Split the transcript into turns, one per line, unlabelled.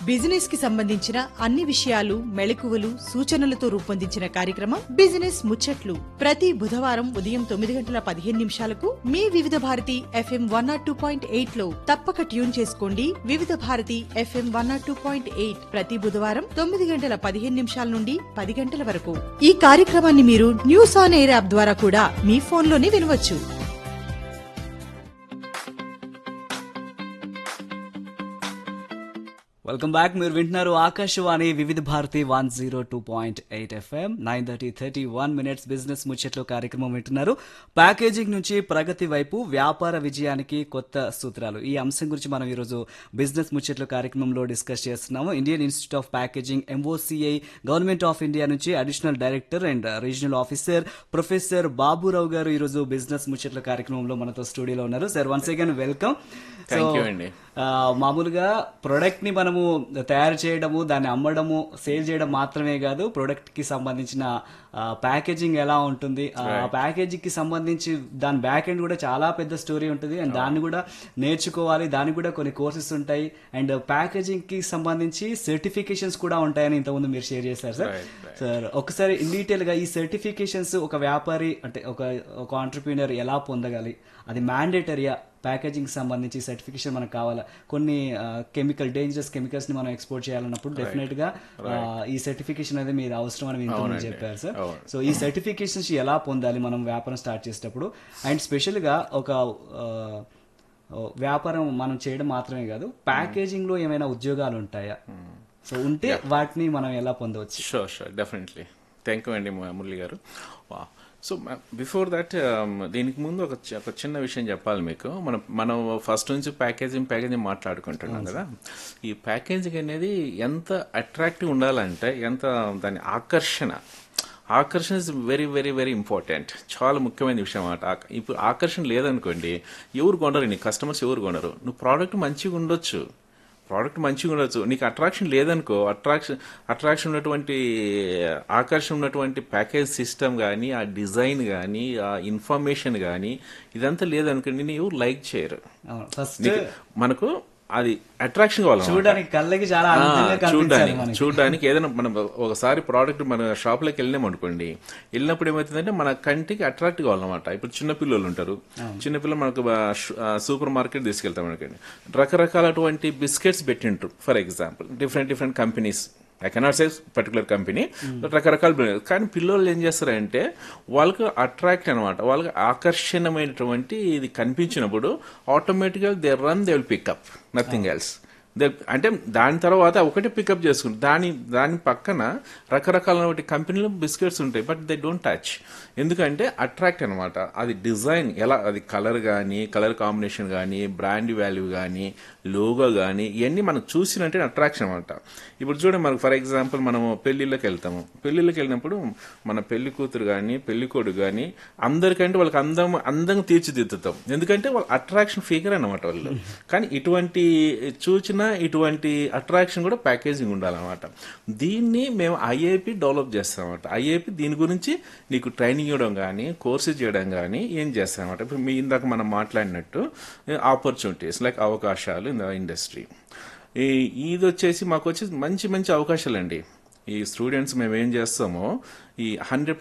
Business కి సంబంధించిన అన్ని విషయాలు మెళకువలు సూచనలతో రూపొందించిన కార్యక్రమం బిజినెస్ ముచ్చట్లు ప్రతి బుధవారం ఉదయం తొమ్మిది గంటల పదిహేను నిమిషాలకు మీ Vividh Bharati FM one nought two point eight లో తప్పక ట్యూన్ చేసుకోండి Vividh Bharati FM one nought two point eight ప్రతి బుధవారం తొమ్మిది గంటల పదిహేను నిమిషాల నుండి పది గంటల వరకు ఈ కార్యక్రమాన్ని మీరు న్యూస్ ఆన్ ఎయిర్ యాప్ ద్వారా కూడా మీ ఫోన్లోనే వినవచ్చు
వెల్కమ్ బ్యాక్ మీరు వింటున్నారు Akashvani Vividh Bharati one zero two point eight FM nine thirty thirty one minutes business ముచ్చట్లు కార్యక్రమం వింటున్నారు ప్యాకేజింగ్ నుంచి ప్రగతి వైపు వ్యాపార విజయానికి కొత్త సూత్రాలు ఈ అంశం గురించి మనం ఈరోజు బిజినెస్ ముచ్చట్లు కార్యక్రమంలో డిస్కస్ చేస్తున్నాము Indian Institute of Packaging MOCI government of India నుంచి additional director and regional officer professor Baburao garu ఈరోజు బిజినెస్ ముచ్చట్ల కార్యక్రమంలో మనతో స్టూడియోలో ఉన్నారు sir once again welcome
Thank you అండి.
ఆ, మామూలుగా ప్రొడక్ట్ ని మనము తయారు చేయడము దాన్ని అమ్మడము సేల్ చేయడం మాత్రమే కాదు ప్రొడక్ట్ కి సంబంధించిన ప్యాకేజింగ్ ఎలా ఉంటుంది ఆ ప్యాకేజింగ్ కి సంబంధించి దాని బ్యాక్ ఎండ్ కూడా చాలా పెద్ద స్టోరీ ఉంటుంది అండ్ దాన్ని కూడా నేర్చుకోవాలి దానికి కూడా కొన్ని కోర్సెస్ ఉంటాయి అండ్ ప్యాకేజింగ్ కి సంబంధించి సర్టిఫికేషన్స్ కూడా ఉంటాయని ఇంతకుముందు మీరు షేర్ చేశారు సార్ సార్ ఒకసారి ఇన్ డీటెయిల్ గా ఈ సర్టిఫికేషన్స్ ఒక వ్యాపారి అంటే ఒక ఒక ఆంటర్ప్రీనర్ ఎలా పొందగాలి అది మ్యాండేటరీయా ప్యాకేజింగ్ సంబంధించి సర్టిఫికేషన్ మనకు కావాలా కొన్ని కెమికల్ డేంజరస్ కెమికల్స్ ని మనం ఎక్స్పోర్ట్ చేయాలన్నప్పుడు డెఫినెట్ గా ఆ, ఈ సర్టిఫికేషన్ అనేది మీరు అవసరం అని ఇంతకుముందు చెప్పారు సార్
అవును.
సో ఈ సర్టిఫికేషన్స్ ఎలా పొందాలి మనం వ్యాపారం స్టార్ట్ చేసేటప్పుడు అండ్ స్పెషల్ గా ఒక ఆ, వ్యాపారం మనం చేయడం మాత్రమే కాదు ప్యాకేజింగ్ లో ఏమైనా ఉద్యోగాలు ఉంటాయా సో ఉంటే వాటిని మనం ఎలా పొందవచ్చు
sure sure definitely thank you అండి ము- మురళి గారు వా సో బిఫోర్ దట్ దీనికి ముందు ఒక చి- ఒక చిన్న విషయం చెప్పాలి మీకు మనం మనం ఫస్ట్ నుంచి ప్యాకేజింగ్ ప్యాకేజింగ్ మాట్లాడుకుంటున్నాం కదా ఈ ప్యాకేజింగ్ అనేది ఎంత అట్రాక్టివ్ ఉండాలంటే ఎంత దాని ఆకర్షణ ఆకర్షణ is very very very important చాలా ముఖ్యమైన విషయం అన్నమాట ఇప్పుడు ఆకర్షణ లేదనుకోండి ఎవరు కొనరు నీ కస్టమర్స్ ఎవరు కొనరు నువ్వు ప్రోడక్ట్ మంచిగా ఉండొచ్చు ప్రోడక్ట్ మంచిగా ఉండొచ్చు నీకు అట్రాక్షన్ లేదనుకో అట్రాక్షన్ అట్రాక్షన్ ఉన్నటువంటి ఆకర్షణ ఉన్నటువంటి ప్యాకేజ్ సిస్టమ్ కానీ ఆ డిజైన్ కానీ ఆ ఇన్ఫర్మేషన్ కానీ ఇదంతా లేదనుకో నేను ఎవరు లైక్ చేయరు
ఫస్ట్
నీకు మనకు అది అట్రాక్షన్ కావాలి
చూడడానికి కళ్ళకి చాలా ఆనందంగా కనిపించాలి
చూడడానికి
మనకి
చూడడానికి ఏదైనా మనం ఒకసారి ప్రోడక్ట్ మన షాప్ లోకి వెళ్ళినాం అనుకోండి వెళ్ళినప్పుడు ఏమవుతుందంటే మన కంటికి అట్రాక్ట్ కావాలన్నమాట ఇప్పుడు చిన్న పిల్లలు ఉంటారు చిన్న పిల్లలు మనకు సూపర్ మార్కెట్ తీసుకెళ్తాం అనుకోండి రకరకాలటువంటి బిస్కెట్స్ పెట్టింటారు for example different different companies I cannot say particular company రకరకాల brand. కానీ పిల్లలు ఏం చేస్తారంటే వాళ్ళకి అట్రాక్ట్ అనమాట వాళ్ళకి ఆకర్షణమైనటువంటి ఇది కనిపించినప్పుడు ఆటోమేటిక్గా they run they will pick up nothing else they- అంటే దాని తర్వాత ఒకటి పికప్ చేసుకుంటారు దాని దాని పక్కన రకరకాలైన కంపెనీలు బిస్కెట్స్ ఉంటాయి బట్ దే డోంట్ టచ్ ఎందుకంటే అట్రాక్ట్ అనమాట అది డిజైన్ ఎలా అది కలర్ కానీ కలర్ కాంబినేషన్ కానీ బ్రాండ్ వాల్యూ కానీ లోగో కానీ ఇవన్నీ మనం చూసినట్టే అట్రాక్షన్ అనమాట ఇప్పుడు చూడండి మనకు ఫర్ ఎగ్జాంపుల్ మనము పెళ్లిళ్ళకి వెళ్తాము పెళ్లిళ్ళకి వెళ్ళినప్పుడు మన పెళ్లి కూతురు కానీ పెళ్లి కొడుకు కానీ అందరికంటే వాళ్ళకి అందం అందంగా తీర్చిదిద్దుతాం ఎందుకంటే వాళ్ళ అట్రాక్షన్ ఫిగర్ అనమాట వాళ్ళు కానీ ఇటువంటి చూచిన ఇటువంటి అట్రాక్షన్ కూడా ప్యాకేజింగ్ ఉండాలన్నమాట దీన్ని మేము ఐఏపి డెవలప్ చేస్తామన్నమాట ఐఏపి దీని గురించి నీకు ట్రైనింగ్ ఇవ్వడం కానీ కోర్సెస్ చేయడం కానీ ఏం చేస్తామన్నమాట ఇప్పుడు మీ ఇందాక మనం మాట్లాడినట్టు ఆపర్చునిటీస్ లైక్ అవకాశాలు ఇన్ ద ఇండస్ట్రీ ఈ ఇది వచ్చేసి మాకు వచ్చేసి మంచి మంచి అవకాశాలు అండి ఈ స్టూడెంట్స్ మేము ఏం చేస్తామో ఈ హండ్రెడ్